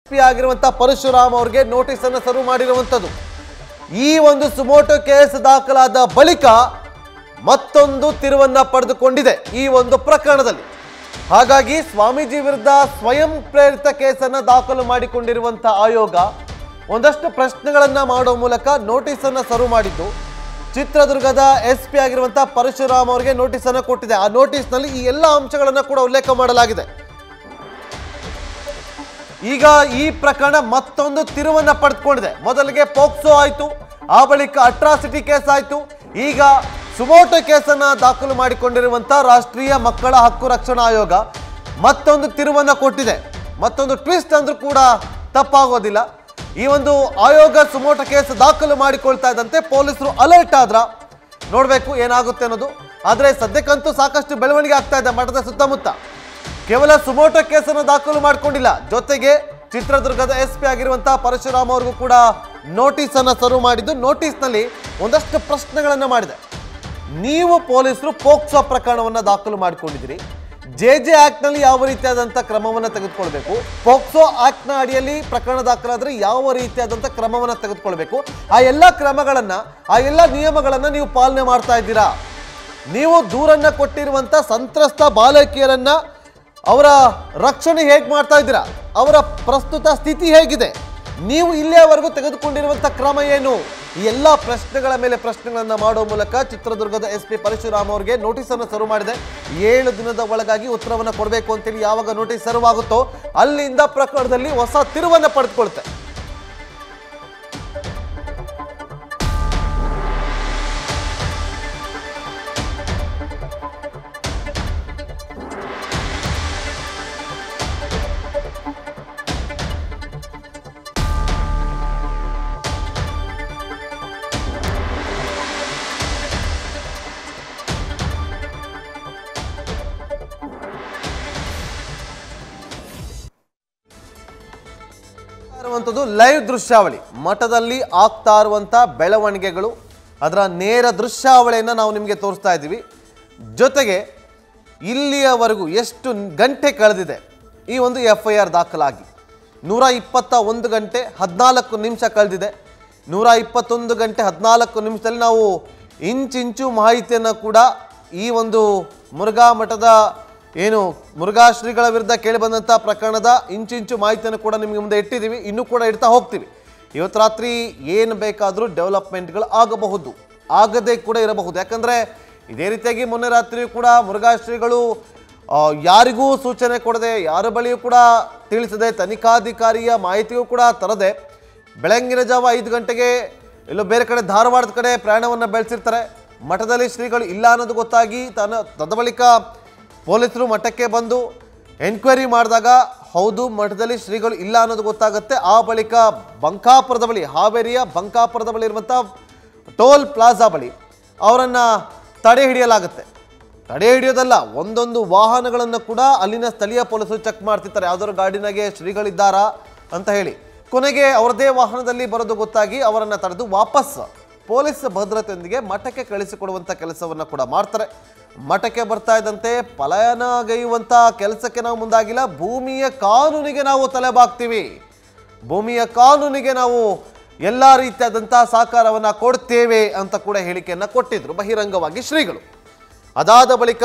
P ಆಗಿರುವಂತ ಪರಶುರಾಮ್ ಅವರಿಗೆ notice ಅನ್ನು ಸರ್ವ್ ಮಾಡಿರುವಂಥದ್ದು ಈ ಒಂದು ಸುಮೋಟೋ ಕೇಸ್ ದಾಖಲಾದ ಬಳಿಕ ಮತ್ತೊಂದು ತಿರುವನ್ನ ಪಡೆದುಕೊಂಡಿದೆ ಈ ಒಂದು ಪ್ರಕರಣದಲ್ಲಿ ಹಾಗಾಗಿ ಸ್ವಾಮೀಜಿ ವಿರುದ್ಧ ಸ್ವಯಂ ಪ್ರೇರಿತ ಕೇಸನ್ನ ದಾಖಲು ಮಾಡಿಕೊಂಡಿರುವಂತ ಆಯೋಗ ಒಂದಷ್ಟು ಪ್ರಶ್ನೆಗಳನ್ನ ಮಾಡುವ ಮೂಲಕ ನೋಟಿಸ್ ಅನ್ನ ಸರ್ವ್ ಮಾಡಿದ್ದು ಚಿತ್ರದುರ್ಗದ ಎಸ್ ಪಿ ಆಗಿರುವಂತಹ ಪರಶುರಾಮ್ ಅವರಿಗೆ ನೋಟಿಸ್ ಅನ್ನು ಕೊಟ್ಟಿದೆ ಆ ನೋಟಿಸ್ನಲ್ಲಿ ಈ ಎಲ್ಲ ಅಂಶಗಳನ್ನ ಕೂಡ ಉಲ್ಲೇಖ ಮಾಡಲಾಗಿದೆ ಈಗ ಈ ಪ್ರಕರಣ ಮತ್ತೊಂದು ತಿರುವನ್ನ ಪಡೆದುಕೊಂಡಿದೆ ಮೊದಲಿಗೆ ಪೋಕ್ಸೋ ಆಯ್ತು ಆ ಬಳಿಕ ಅಟ್ರಾಸಿಟಿ ಕೇಸ್ ಆಯ್ತು ಈಗ ಸುಮೋಟೋ ಕೇಸನ್ನ ದಾಖಲು ಮಾಡಿಕೊಂಡಿರುವಂತ ರಾಷ್ಟ್ರೀಯ ಮಕ್ಕಳ ಹಕ್ಕು ರಕ್ಷಣಾ ಆಯೋಗ ಮತ್ತೊಂದು ತಿರುವನ್ನ ಕೊಟ್ಟಿದೆ ಮತ್ತೊಂದು ಟ್ವಿಸ್ಟ್ ಅಂದ್ರೂ ಕೂಡ ತಪ್ಪಾಗೋದಿಲ್ಲ ಈ ಒಂದು ಆಯೋಗ ಸುಮೋಟೋ ಕೇಸ್ ದಾಖಲು ಮಾಡಿಕೊಳ್ತಾ ಇದ್ದಂತೆ ಪೊಲೀಸರು ಅಲರ್ಟ್ ಆದ್ರ ನೋಡ್ಬೇಕು ಏನಾಗುತ್ತೆ ಅನ್ನೋದು ಆದ್ರೆ ಸದ್ಯಕ್ಕಂತೂ ಸಾಕಷ್ಟು ಬೆಳವಣಿಗೆ ಆಗ್ತಾ ಇದೆ ಮಠದ ಸುತ್ತಮುತ್ತ ಕೇವಲ ಸುಮೋಟೋ ಕೇಸನ್ನು ದಾಖಲು ಮಾಡಿಕೊಂಡಿಲ್ಲ ಜೊತೆಗೆ ಚಿತ್ರದುರ್ಗದ ಎಸ್ ಪಿ ಆಗಿರುವಂತಹ ಪರಶುರಾಮ್ ಅವ್ರಿಗೂ ಕೂಡ ನೋಟಿಸ್ ಅನ್ನ ಸರ್ವ್ ಮಾಡಿದ್ದು ನೋಟಿಸ್ನಲ್ಲಿ ಒಂದಷ್ಟು ಪ್ರಶ್ನೆಗಳನ್ನ ಮಾಡಿದೆ ನೀವು ಪೊಲೀಸರು ಪೋಕ್ಸೋ ಪ್ರಕರಣವನ್ನ ದಾಖಲು ಮಾಡಿಕೊಂಡಿದ್ದೀರಿ ಜೆ ಜೆ ಆಕ್ಟ್ನಲ್ಲಿ ಯಾವ ರೀತಿಯಾದಂಥ ಕ್ರಮವನ್ನು ತೆಗೆದುಕೊಳ್ಬೇಕು ಪೋಕ್ಸೋ ಆಕ್ಟ್ನ ಅಡಿಯಲ್ಲಿ ಪ್ರಕರಣ ದಾಖಲಾದ್ರೆ ಯಾವ ರೀತಿಯಾದಂಥ ಕ್ರಮವನ್ನು ತೆಗೆದುಕೊಳ್ಬೇಕು ಆ ಎಲ್ಲ ಕ್ರಮಗಳನ್ನ ಆ ಎಲ್ಲ ನಿಯಮಗಳನ್ನ ನೀವು ಪಾಲನೆ ಮಾಡ್ತಾ ಇದ್ದೀರಾ ನೀವು ದೂರನ್ನ ಕೊಟ್ಟಿರುವಂತ ಸಂತ್ರಸ್ತ ಬಾಲಕಿಯರನ್ನ ಅವರ ರಕ್ಷಣೆ ಹೇಗೆ ಮಾಡ್ತಾ ಇದ್ದೀರಾ ಅವರ ಪ್ರಸ್ತುತ ಸ್ಥಿತಿ ಹೇಗಿದೆ ನೀವು ಇಲ್ಲಿಯವರೆಗೂ ತೆಗೆದುಕೊಂಡಿರುವಂತ ಕ್ರಮ ಏನು ಈ ಎಲ್ಲ ಪ್ರಶ್ನೆಗಳ ಮೇಲೆ ಪ್ರಶ್ನೆಗಳನ್ನ ಮಾಡುವ ಮೂಲಕ ಚಿತ್ರದುರ್ಗದ ಎಸ್ ಪಿ ಪರಶುರಾಮ್ ಅವರಿಗೆ ನೋಟಿಸ್ ಅನ್ನು ಸರ್ವ್ ಮಾಡಿದೆ ಏಳು ದಿನದ ಒಳಗಾಗಿ ಉತ್ತರವನ್ನು ಕೊಡಬೇಕು ಅಂತೇಳಿ ಯಾವಾಗ ನೋಟಿಸ್ ಸರ್ವ್ ಆಗುತ್ತೋ ಅಲ್ಲಿಂದ ಪ್ರಕರಣದಲ್ಲಿ ಹೊಸ ತಿರುವನ್ನ ಪಡೆದುಕೊಳ್ತೆ ಇರುವಂಥದ್ದು ಲೈವ್ ದೃಶ್ಯಾವಳಿ ಮಠದಲ್ಲಿ ಆಗ್ತಾ ಇರುವಂಥ ಬೆಳವಣಿಗೆಗಳು ಅದರ ನೇರ ದೃಶ್ಯಾವಳಿಯನ್ನು ನಾವು ನಿಮಗೆ ತೋರಿಸ್ತಾ ಇದ್ದೀವಿ ಜೊತೆಗೆ ಇಲ್ಲಿಯವರೆಗೂ ಎಷ್ಟು ಗಂಟೆ ಕಳೆದಿದೆ ಈ ಒಂದು ಎಫ್ ಐ ಆರ್ ದಾಖಲಾಗಿ ನೂರ ಇಪ್ಪತ್ತ ಒಂದು ಗಂಟೆ ಹದಿನಾಲ್ಕು ನಿಮಿಷ ಕಳೆದಿದೆ ನೂರ ಇಪ್ಪತ್ತೊಂದು ಗಂಟೆ ಹದಿನಾಲ್ಕು ನಿಮಿಷದಲ್ಲಿ ನಾವು ಇಂಚಿಂಚು ಮಾಹಿತಿಯನ್ನು ಕೂಡ ಈ ಒಂದು ಮುರುಘಾ ಮಠದ ಏನು ಮುರುಘಾ ಶ್ರೀಗಳ ವಿರುದ್ಧ ಕೇಳಿಬಂದಂಥ ಪ್ರಕರಣದ ಇಂಚಿಂಚು ಮಾಹಿತಿಯನ್ನು ಕೂಡ ನಿಮಗೆ ಮುಂದೆ ಇಟ್ಟಿದ್ದೀವಿ ಇನ್ನೂ ಕೂಡ ಇಡ್ತಾ ಹೋಗ್ತೀವಿ ಇವತ್ತು ರಾತ್ರಿ ಏನು ಬೇಕಾದರೂ ಡೆವಲಪ್ಮೆಂಟ್ಗಳು ಆಗಬಹುದು ಆಗದೇ ಕೂಡ ಇರಬಹುದು ಯಾಕಂದರೆ ಇದೇ ರೀತಿಯಾಗಿ ಮೊನ್ನೆ ರಾತ್ರಿ ಕೂಡ ಮುರುಘಾ ಶ್ರೀಗಳು ಆ, ಯಾರಿಗೂ ಸೂಚನೆ ಕೊಡದೆ ಯಾರ ಬಳಿಯೂ ಕೂಡ ತಿಳಿಸದೆ ತನಿಖಾಧಿಕಾರಿಯ ಮಾಹಿತಿಯೂ ಕೂಡ ತರದೆ ಬೆಳಂಗಿನ ಜಾವ ಐದು ಗಂಟೆಗೆ ಎಲ್ಲೋ ಬೇರೆ ಕಡೆ ಧಾರವಾಡದ ಕಡೆ ಪ್ರಯಾಣವನ್ನು ಬೆಳೆಸಿರ್ತಾರೆ ಮಠದಲ್ಲಿ ಶ್ರೀಗಳು ಇಲ್ಲ ಅನ್ನೋದು ಗೊತ್ತಾಗಿ ತನ್ನ ತದ ಬಳಿಕ ಪೊಲೀಸರು ಮಠಕ್ಕೆ ಬಂದು ಎನ್ಕ್ವೈರಿ ಮಾಡಿದಾಗ ಹೌದು ಮಠದಲ್ಲಿ ಶ್ರೀಗಳು ಇಲ್ಲ ಅನ್ನೋದು ಗೊತ್ತಾಗುತ್ತೆ ಆ ಬಳಿಕ ಬಂಕಾಪುರದ ಬಳಿ ಹಾವೇರಿಯ ಬಂಕಾಪುರದ ಬಳಿ ಇರುವಂಥ ಟೋಲ್ ಪ್ಲಾಜಾ ಬಳಿ ಅವರನ್ನು ತಡೆ ಹಿಡಿಯಲಾಗುತ್ತೆ ತಡೆ ಹಿಡಿಯೋದಲ್ಲ ಒಂದೊಂದು ವಾಹನಗಳನ್ನು ಕೂಡ ಅಲ್ಲಿನ ಸ್ಥಳೀಯ ಪೊಲೀಸರು ಚೆಕ್ ಮಾಡ್ತಿರ್ತಾರೆ ಯಾವ್ದಾದ್ರು ಗಾಡಿನಾಗೆ ಶ್ರೀಗಳಿದ್ದಾರಾ ಅಂತ ಹೇಳಿ ಕೊನೆಗೆ ಅವರದೇ ವಾಹನದಲ್ಲಿ ಬರೋದು ಗೊತ್ತಾಗಿ ಅವರನ್ನು ತಡೆದು ವಾಪಸ್ ಪೊಲೀಸ್ ಭದ್ರತೆಯೊಂದಿಗೆ ಮಠಕ್ಕೆ ಕಳಿಸಿಕೊಡುವಂಥ ಕೆಲಸವನ್ನು ಕೂಡ ಮಾಡ್ತಾರೆ ಮಠಕ್ಕೆ ಬರ್ತಾ ಇದ್ದಂತೆ ಪಲಾಯನಗೈಯುವಂಥ ಕೆಲಸಕ್ಕೆ ನಾವು ಮುಂದಾಗಿಲ್ಲ ಭೂಮಿಯ ಕಾನೂನಿಗೆ ನಾವು ತಲೆಬಾಗ್ತೀವಿ ಭೂಮಿಯ ಕಾನೂನಿಗೆ ನಾವು ಎಲ್ಲ ರೀತಿಯಾದಂಥ ಸಹಕಾರವನ್ನು ಕೊಡ್ತೇವೆ ಅಂತ ಕೂಡ ಹೇಳಿಕೆಯನ್ನು ಕೊಟ್ಟಿದ್ರು ಬಹಿರಂಗವಾಗಿ ಶ್ರೀಗಳು ಅದಾದ ಬಳಿಕ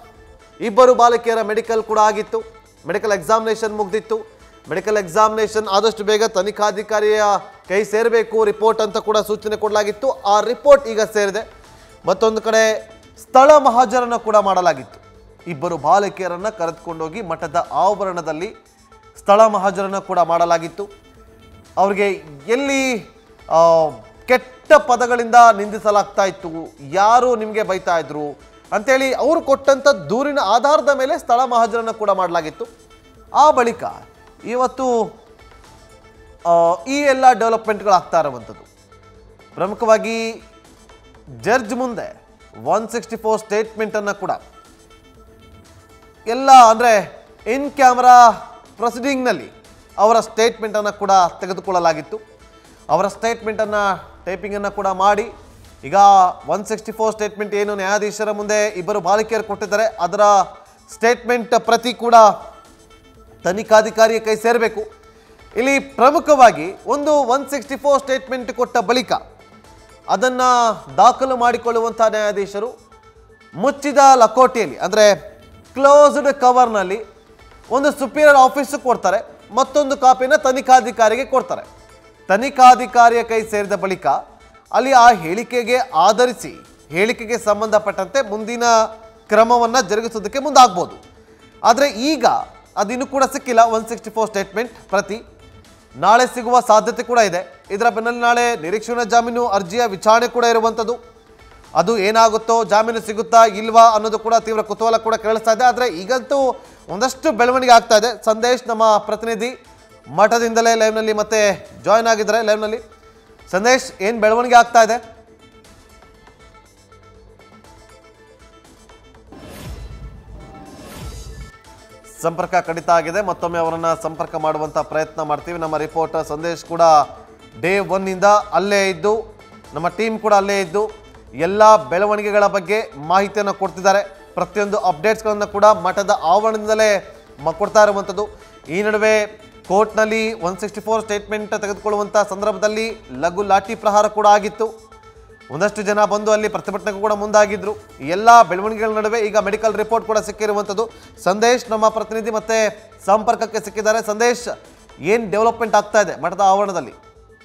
ಇಬ್ಬರು ಬಾಲಕಿಯರ ಮೆಡಿಕಲ್ ಕೂಡ ಆಗಿತ್ತು ಮೆಡಿಕಲ್ ಎಕ್ಸಾಮಿನೇಷನ್ ಮುಗ್ದಿತ್ತು ಮೆಡಿಕಲ್ ಎಕ್ಸಾಮಿನೇಷನ್ ಆದಷ್ಟು ಬೇಗ ತನಿಖಾಧಿಕಾರಿಯ ಕೈ ಸೇರಬೇಕು ರಿಪೋರ್ಟ್ ಅಂತ ಕೂಡ ಸೂಚನೆ ಕೊಡಲಾಗಿತ್ತು ಆ ರಿಪೋರ್ಟ್ ಈಗ ಸೇರಿದೆ ಮತ್ತೊಂದು ಕಡೆ ಸ್ಥಳ ಮಹಾಜರನ್ನು ಕೂಡ ಮಾಡಲಾಗಿತ್ತು ಇಬ್ಬರು ಬಾಲಕಿಯರನ್ನು ಕರೆದುಕೊಂಡೋಗಿ ಮಠದ ಆವರಣದಲ್ಲಿ ಸ್ಥಳ ಮಹಾಜರನ್ನು ಕೂಡ ಮಾಡಲಾಗಿತ್ತು ಅವ್ರಿಗೆ ಎಲ್ಲಿ ಆ, ಕೆಟ್ಟ ಪದಗಳಿಂದ ನಿಂದಿಸಲಾಗ್ತಾ ಇತ್ತು ಯಾರು ನಿಮಗೆ ಬೈತಾ ಇದ್ರು ಅಂತೇಳಿ ಅವರು ಕೊಟ್ಟಂಥ ದೂರಿನ ಆಧಾರದ ಮೇಲೆ ಸ್ಥಳ ಮಹಾಜರನ್ನು ಕೂಡ ಮಾಡಲಾಗಿತ್ತು ಆ ಬಳಿಕ ಇವತ್ತು ಆ, ಈ ಎಲ್ಲ ಡೆವಲಪ್ಮೆಂಟ್ಗಳು ಆಗ್ತಾ ಇರುವಂಥದ್ದು ಪ್ರಮುಖವಾಗಿ ಜಡ್ಜ್ ಮುಂದೆ ಒನ್ ಸಿಕ್ಸ್ಟಿ ಫೋರ್ ಸ್ಟೇಟ್ಮೆಂಟನ್ನು ಕೂಡ ಎಲ್ಲ ಅಂದರೆ ಇನ್ ಕ್ಯಾಮ್ರಾ ಪ್ರೊಸೀಡಿಂಗ್ನಲ್ಲಿ ಅವರ ಸ್ಟೇಟ್ಮೆಂಟನ್ನು ಕೂಡ ತೆಗೆದುಕೊಳ್ಳಲಾಗಿತ್ತು ಅವರ ಸ್ಟೇಟ್ಮೆಂಟನ್ನು ಟೈಪಿಂಗನ್ನು ಕೂಡ ಮಾಡಿ ಈಗ ಒನ್ ಸಿಕ್ಸ್ಟಿ ಫೋರ್ ಸ್ಟೇಟ್ಮೆಂಟ್ ಏನು ನ್ಯಾಯಾಧೀಶರ ಮುಂದೆ ಇಬ್ಬರು ಬಾಲಕಿಯರು ಕೊಟ್ಟಿದ್ದಾರೆ ಅದರ ಸ್ಟೇಟ್ಮೆಂಟ್ ಪ್ರತಿ ಕೂಡ ತನಿಖಾಧಿಕಾರಿಯ ಕೈ ಸೇರಬೇಕು ಇಲ್ಲಿ ಪ್ರಮುಖವಾಗಿ ಒಂದು ಒನ್ ಸಿಕ್ಸ್ಟಿ ಫೋರ್ ಸ್ಟೇಟ್ಮೆಂಟ್ ಕೊಟ್ಟ ಬಳಿಕ ಅದನ್ನು ದಾಖಲು ಮಾಡಿಕೊಳ್ಳುವಂಥ ನ್ಯಾಯಾಧೀಶರು ಮುಚ್ಚಿದ ಲಕೋಟೆಯಲ್ಲಿ ಅಂದರೆ ಕ್ಲೋಸ್ಡ್ ಕವರ್ನಲ್ಲಿ ಒಂದು ಸುಪೀರಿಯರ್ ಆಫೀಸು ಕೊಡ್ತಾರೆ ಮತ್ತೊಂದು ಕಾಪಿನ ತನಿಖಾಧಿಕಾರಿಗೆ ಕೊಡ್ತಾರೆ ತನಿಖಾಧಿಕಾರಿಯ ಕೈ ಸೇರಿದ ಬಳಿಕ ಅಲ್ಲಿ ಆ ಹೇಳಿಕೆಗೆ ಆಧರಿಸಿ ಹೇಳಿಕೆಗೆ ಸಂಬಂಧಪಟ್ಟಂತೆ ಮುಂದಿನ ಕ್ರಮವನ್ನು ಜರುಗಿಸೋದಕ್ಕೆ ಮುಂದಾಗ್ಬೋದು ಆದರೆ ಈಗ ಅದಿನ್ನೂ ಕೂಡ ಸಿಕ್ಕಿಲ್ಲ ಒನ್ ಸಿಕ್ಸ್ಟಿ ಫೋರ್ ಸ್ಟೇಟ್ಮೆಂಟ್ ಪ್ರತಿ ನಾಳೆ ಸಿಗುವ ಸಾಧ್ಯತೆ ಕೂಡ ಇದೆ ಇದರ ಬೆನ್ನಲ್ಲಿ ನಾಳೆ ನಿರೀಕ್ಷಣಾ ಜಾಮೀನು ಅರ್ಜಿಯ ವಿಚಾರಣೆ ಕೂಡ ಇರುವಂಥದ್ದು ಅದು ಏನಾಗುತ್ತೋ ಜಾಮೀನು ಸಿಗುತ್ತಾ ಇಲ್ವಾ ಅನ್ನೋದು ಕೂಡ ತೀವ್ರ ಕುತೂಹಲ ಕೂಡ ಕೇಳಿಸ್ತಾ ಇದೆ ಆದರೆ ಈಗಂತೂ ಒಂದಷ್ಟು ಬೆಳವಣಿಗೆ ಆಗ್ತಾ ಇದೆ ಸಂದೇಶ್ ನಮ್ಮ ಪ್ರತಿನಿಧಿ ಮಠದಿಂದಲೇ ಲೈವ್ನಲ್ಲಿ ಮತ್ತೆ ಜಾಯ್ನ್ ಆಗಿದ್ದಾರೆ ಲೈವ್ನಲ್ಲಿ ಸಂದೇಶ್ ಏನು ಬೆಳವಣಿಗೆ ಆಗ್ತಾ ಇದೆ ಸಂಪರ್ಕ ಕಡಿತ ಆಗಿದೆ ಮತ್ತೊಮ್ಮೆ ಅವರನ್ನ ಸಂಪರ್ಕ ಮಾಡುವಂತ ಪ್ರಯತ್ನ ಮಾಡ್ತೀವಿ ನಮ್ಮ ರಿಪೋರ್ಟರ್ ಸಂದೇಶ್ ಕೂಡ ಡೇ ಒನ್ನಿಂದ ಅಲ್ಲೇ ಇದ್ದು ನಮ್ಮ ಟೀಮ್ ಕೂಡ ಅಲ್ಲೇ ಇದ್ದು ಎಲ್ಲ ಬೆಳವಣಿಗೆಗಳ ಬಗ್ಗೆ ಮಾಹಿತಿಯನ್ನು ಕೊಡ್ತಿದ್ದಾರೆ ಪ್ರತಿಯೊಂದು ಅಪ್ಡೇಟ್ಸ್ಗಳನ್ನು ಕೂಡ ಮಠದ ಆವರಣದಿಂದಲೇ ಮ ಕೊಡ್ತಾ ಇರುವಂಥದ್ದು ಈ ನಡುವೆ ಕೋರ್ಟ್ನಲ್ಲಿ ಒನ್ ಸಿಕ್ಸ್ಟಿ ಫೋರ್ ಸ್ಟೇಟ್ಮೆಂಟ್ ತೆಗೆದುಕೊಳ್ಳುವಂಥ ಸಂದರ್ಭದಲ್ಲಿ ಲಘು ಲಾಠಿ ಪ್ರಹಾರ ಕೂಡ ಆಗಿತ್ತು ಒಂದಷ್ಟು ಜನ ಬಂದು ಅಲ್ಲಿ ಪ್ರತಿಭಟನೆಗೂ ಕೂಡ ಮುಂದಾಗಿದ್ರು ಈ ಎಲ್ಲ ಬೆಳವಣಿಗೆಗಳ ನಡುವೆ ಈಗ ಮೆಡಿಕಲ್ ರಿಪೋರ್ಟ್ ಕೂಡ ಸಿಕ್ಕಿರುವಂಥದ್ದು ಸಂದೇಶ್ ನಮ್ಮ ಪ್ರತಿನಿಧಿ ಮತ್ತೆ ಸಂಪರ್ಕಕ್ಕೆ ಸಿಕ್ಕಿದ್ದಾರೆ ಸಂದೇಶ್ ಏನು ಡೆವಲಪ್ಮೆಂಟ್ ಆಗ್ತಾ ಇದೆ ಮಠದ ಆವರಣದಲ್ಲಿ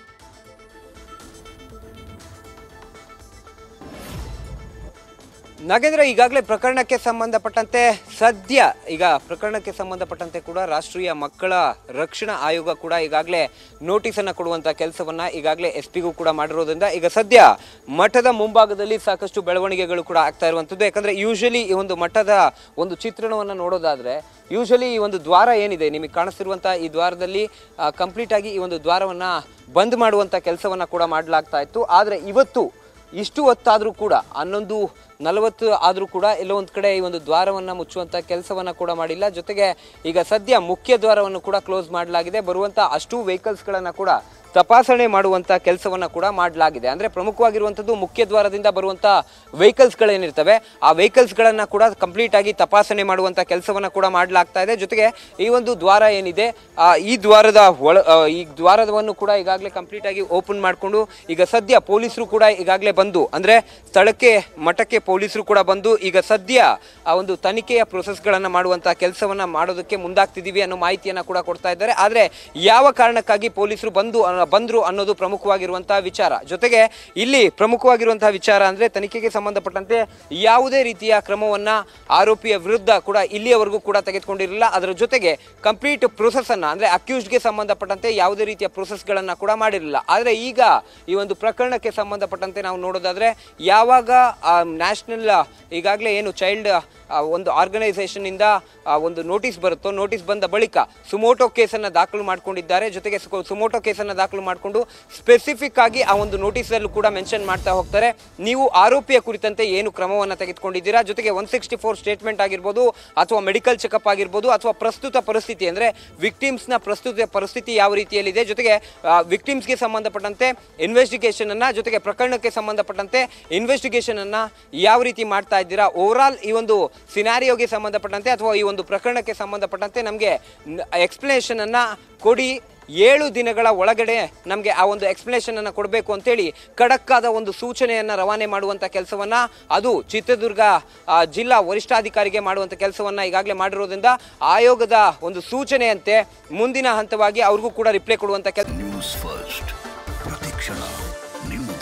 ನಾಗೇಂದ್ರ ಈಗಾಗಲೇ ಪ್ರಕರಣಕ್ಕೆ ಸಂಬಂಧಪಟ್ಟಂತೆ ಸದ್ಯ ಈಗ ಪ್ರಕರಣಕ್ಕೆ ಸಂಬಂಧಪಟ್ಟಂತೆ ಕೂಡ ರಾಷ್ಟ್ರೀಯ ಮಕ್ಕಳ ರಕ್ಷಣಾ ಆಯೋಗ ಕೂಡ ಈಗಾಗಲೇ ನೋಟಿಸನ್ನು ಕೊಡುವಂತ ಕೆಲಸವನ್ನ ಈಗಾಗಲೇ ಎಸ್ ಪಿಗೂ ಕೂಡ ಮಾಡಿರೋದ್ರಿಂದ ಈಗ ಸದ್ಯ ಮಠದ ಮುಂಭಾಗದಲ್ಲಿ ಸಾಕಷ್ಟು ಬೆಳವಣಿಗೆಗಳು ಕೂಡ ಆಗ್ತಾ ಇರುವಂಥದ್ದು ಯಾಕಂದ್ರೆ ಯೂಶಲಿ ಈ ಒಂದು ಮಠದ ಒಂದು ಚಿತ್ರಣವನ್ನು ನೋಡೋದಾದ್ರೆ ಯೂಶಲಿ ಈ ಒಂದು ದ್ವಾರ ಏನಿದೆ ನಿಮಗೆ ಕಾಣಿಸ್ತಿರುವಂಥ ಈ ದ್ವಾರದಲ್ಲಿ ಕಂಪ್ಲೀಟ್ ಆಗಿ ಈ ಒಂದು ದ್ವಾರವನ್ನ ಬಂದ್ ಮಾಡುವಂತ ಕೆಲಸವನ್ನ ಕೂಡ ಮಾಡಲಾಗ್ತಾ ಇತ್ತು ಆದರೆ ಇವತ್ತು ಇಷ್ಟು ಹೊತ್ತಾದರೂ ಕೂಡ ಹನ್ನೊಂದು ನಲವತ್ತು ಆದರೂ ಕೂಡ ಎಲ್ಲೋ ಒಂದು ಕಡೆ ಈ ಒಂದು ದ್ವಾರವನ್ನು ಮುಚ್ಚುವಂಥ ಕೆಲಸವನ್ನು ಕೂಡ ಮಾಡಿಲ್ಲ ಜೊತೆಗೆ ಈಗ ಸದ್ಯ ಮುಖ್ಯ ದ್ವಾರವನ್ನು ಕೂಡ ಕ್ಲೋಸ್ ಮಾಡಲಾಗಿದೆ ಬರುವಂಥ ಅಷ್ಟು ವೆಹಿಕಲ್ಸ್ಗಳನ್ನು ಕೂಡ ತಪಾಸಣೆ ಮಾಡುವಂಥ ಕೆಲಸವನ್ನು ಕೂಡ ಮಾಡಲಾಗಿದೆ ಅಂದರೆ ಪ್ರಮುಖವಾಗಿರುವಂಥದ್ದು ಮುಖ್ಯ ದ್ವಾರದಿಂದ ಬರುವಂಥ ವೆಹಿಕಲ್ಸ್ಗಳೇನಿರ್ತವೆ ಆ ವೆಹಿಕಲ್ಸ್ಗಳನ್ನು ಕೂಡ ಕಂಪ್ಲೀಟ್ ಆಗಿ ತಪಾಸಣೆ ಮಾಡುವಂಥ ಕೆಲಸವನ್ನು ಕೂಡ ಮಾಡಲಾಗ್ತಾ ಇದೆ ಜೊತೆಗೆ ಈ ಒಂದು ದ್ವಾರ ಏನಿದೆ ಆ, ಈ ದ್ವಾರದ ಒಳ ಆ, ಈ ದ್ವಾರವನ್ನು ಕೂಡ ಈಗಾಗಲೇ ಕಂಪ್ಲೀಟ್ ಆಗಿ ಓಪನ್ ಮಾಡಿಕೊಂಡು ಈಗ ಸದ್ಯ ಪೊಲೀಸರು ಕೂಡ ಈಗಾಗಲೇ ಬಂದು ಅಂದರೆ ಸ್ಥಳಕ್ಕೆ ಮಠಕ್ಕೆ ಪೊಲೀಸರು ಕೂಡ ಬಂದು ಈಗ ಸದ್ಯ ಆ ಒಂದು ತನಿಖೆಯ ಪ್ರೊಸೆಸ್ಗಳನ್ನು ಮಾಡುವಂಥ ಕೆಲಸವನ್ನು ಮಾಡೋದಕ್ಕೆ ಮುಂದಾಗ್ತಿದ್ದೀವಿ ಅನ್ನೋ ಮಾಹಿತಿಯನ್ನು ಕೂಡ ಕೊಡ್ತಾ ಇದ್ದಾರೆ ಆದರೆ ಯಾವ ಕಾರಣಕ್ಕಾಗಿ ಪೊಲೀಸರು ಬಂದು ಅನ್ನ- ಬಂದ್ರು ಅನ್ನೋದು ಪ್ರಮುಖವಾಗಿರುವಂತಹ ವಿಚಾರ ಜೊತೆಗೆ ಇಲ್ಲಿ ಪ್ರಮುಖವಾಗಿರುವಂತಹ ವಿಚಾರ ಅಂದ್ರೆ ತನಿಖೆಗೆ ಸಂಬಂಧಪಟ್ಟಂತೆ ಯಾವುದೇ ರೀತಿಯ ಕ್ರಮವನ್ನ ಆರೋಪಿಯ ವಿರುದ್ಧ ಕೂಡ ಇಲ್ಲಿಯವರೆಗೂ ಕೂಡ ತೆಗೆದುಕೊಂಡಿರಲಿಲ್ಲ ಅದರ ಜೊತೆಗೆ ಕಂಪ್ಲೀಟ್ ಪ್ರೊಸೆಸ್ ಅನ್ನ ಅಂದ್ರೆ ಅಕ್ಯೂಸ್ಡ್ಗೆ ಸಂಬಂಧಪಟ್ಟಂತೆ ಯಾವುದೇ ರೀತಿಯ ಪ್ರೊಸೆಸ್ಗಳನ್ನ ಕೂಡ ಮಾಡಿರಲಿಲ್ಲ ಆದರೆ ಈಗ ಈ ಒಂದು ಪ್ರಕರಣಕ್ಕೆ ಸಂಬಂಧಪಟ್ಟಂತೆ ನಾವು ನೋಡೋದಾದ್ರೆ ಯಾವಾಗ ನ್ಯಾಷನಲ್ ಈಗಾಗಲೇ ಏನು ಚೈಲ್ಡ್ ಒಂದು ಆರ್ಗನೈಸೇಷನ್ ಇಂದ ಆ, ಒಂದು ನೋಟಿಸ್ ಬರುತ್ತೋ ನೋಟಿಸ್ ಬಂದ ಬಳಿಕ ಸುಮೋಟೋ ಕೇಸನ್ನು ದಾಖಲು ಮಾಡಿಕೊಂಡಿದ್ದಾರೆ ಜೊತೆಗೆ ಸು- ಸುಮೋಟೋ ಕೇಸನ್ನು ದಾಖಲು ಮಾಡಿಕೊಂಡು ಸ್ಪೆಸಿಫಿಕ್ ಆಗಿ ಆ ಒಂದು ನೋಟಿಸಲ್ಲೂ ಕೂಡ ಮೆನ್ಷನ್ ಮಾಡ್ತಾ ಹೋಗ್ತಾರೆ ನೀವು ಆರೋಪಿಯ ಕುರಿತಂತೆ ಏನು ಕ್ರಮವನ್ನು ತೆಗೆದುಕೊಂಡಿದ್ದೀರಾ ಜೊತೆಗೆ ಒನ್ ಸಿಕ್ಸ್ಟಿ ಫೋರ್ ಸ್ಟೇಟ್ಮೆಂಟ್ ಆಗಿರ್ಬೋದು ಅಥವಾ ಮೆಡಿಕಲ್ ಚೆಕಪ್ ಆಗಿರ್ಬೋದು ಅಥವಾ ಪ್ರಸ್ತುತ ಪರಿಸ್ಥಿತಿ ಅಂದರೆ ವಿಕ್ಟಿಮ್ಸ್ನ ಪ್ರಸ್ತುತ ಪರಿಸ್ಥಿತಿ ಯಾವ ರೀತಿಯಲ್ಲಿದೆ ಜೊತೆಗೆ ವಿಕ್ಟಿಮ್ಸ್ಗೆ ಸಂಬಂಧಪಟ್ಟಂತೆ ಇನ್ವೆಸ್ಟಿಗೇಷನ್ ಅನ್ನ ಜೊತೆಗೆ ಪ್ರಕರಣಕ್ಕೆ ಸಂಬಂಧಪಟ್ಟಂತೆ ಇನ್ವೆಸ್ಟಿಗೇಷನ್ ಅನ್ನ ಯಾವ ರೀತಿ ಮಾಡ್ತಾ ಇದ್ದೀರಾ ಓವರ್ ಆಲ್ ಈ ಒಂದು ಸಿನಾರಿಯೋಗೆ ಸಂಬಂಧಪಟ್ಟಂತೆ ಅಥವಾ ಈ ಒಂದು ಪ್ರಕರಣಕ್ಕೆ ಸಂಬಂಧಪಟ್ಟಂತೆ ನಮಗೆ ಎಕ್ಸ್ಪ್ಲನೇಷನ್ ಅನ್ನ ಕೊಡಿ ಏಳು ದಿನಗಳ ಒಳಗಡೆ ನಮಗೆ ಆ ಒಂದು ಎಕ್ಸ್ಪ್ಲನೇಷನ್ ಅನ್ನು ಕೊಡಬೇಕು ಅಂತೇಳಿ ಖಡಕ್ಕಾದ ಒಂದು ಸೂಚನೆಯನ್ನು ರವಾನೆ ಮಾಡುವಂಥ ಕೆಲಸವನ್ನ ಅದು ಚಿತ್ರದುರ್ಗ ಆ, ಜಿಲ್ಲಾ ವರಿಷ್ಠಾಧಿಕಾರಿಗೆ ಮಾಡುವಂಥ ಕೆಲಸವನ್ನ ಈಗಾಗಲೇ ಮಾಡಿರೋದ್ರಿಂದ ಆಯೋಗದ ಒಂದು ಸೂಚನೆಯಂತೆ ಮುಂದಿನ ಹಂತವಾಗಿ ಅವ್ರಿಗೂ ಕೂಡ ರಿಪ್ಲೈ ಕೊಡುವಂಥ ಕೆಲಸ ನ್ಯೂಸ್ ಫಸ್ಟ್ ಪ್ರತಿಕ್ಷಣ ನಿಮ್ಮ